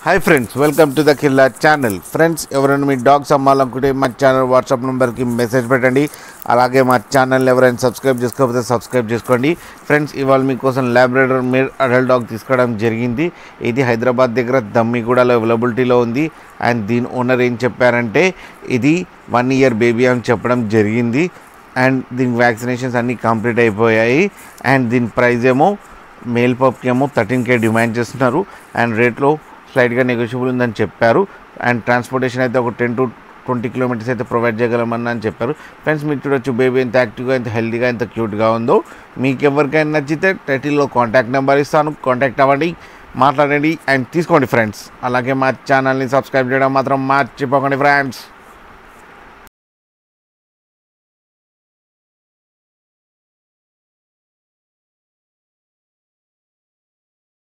hi friends welcome to the Killa channel friends ఎవరైనా మీ dogs అమ్మాలనుకుంటే మా ఛానల్ వాట్సాప్ నెంబర్కి మెసేజ్ పెట్టండి అలాగే మా ఛానల్ ఎవరైనా సబ్స్క్రైబ్ చేసుకోకపోతే సబ్స్క్రైబ్ చేసుకోండి ఫ్రెండ్స్ ఇవాళ మీకోసం ల్యాబ్రేడర్ మేడ్ అడల్ట్ డాగ్ తీసుకోవడం జరిగింది ఇది హైదరాబాద్ దగ్గర దమ్మిగూడలో అవైలబిలిటీలో ఉంది అండ్ దీని ఓనర్ ఏం చెప్పారంటే ఇది వన్ ఇయర్ బేబీ అని చెప్పడం జరిగింది అండ్ దీనికి వ్యాక్సినేషన్స్ అన్నీ కంప్లీట్ అయిపోయాయి అండ్ దీని ప్రైస్ ఏమో మేల్ పప్కి ఏమో థర్టీన్ కే డిమాండ్ చేస్తున్నారు అండ్ రేట్లో స్లైట్గా నెగోషియబుల్ ఉందని చెప్పారు అండ్ ట్రాన్స్పోర్టేషన్ అయితే ఒక టెన్ టు ట్వంటీ కిలోమీటర్స్ అయితే ప్రొవైడ్ చేయగలమని అని చెప్పారు ఫ్రెండ్స్ మీరు చూడొచ్చు బేబీ ఎంత యాక్టివ్గా ఎంత హెల్తీగా ఎంత క్యూట్గా ఉందో మీకు ఎవరికైనా నచ్చితే టైటిల్లో కాంటాక్ట్ నెంబర్ ఇస్తాను కాంటాక్ట్ అవ్వండి మాట్లాడండి అండ్ తీసుకోండి ఫ్రెండ్స్ అలాగే మా ఛానల్ని సబ్స్క్రైబ్ చేయడం మాత్రం మర్చిపోకండి ఫ్రెండ్స్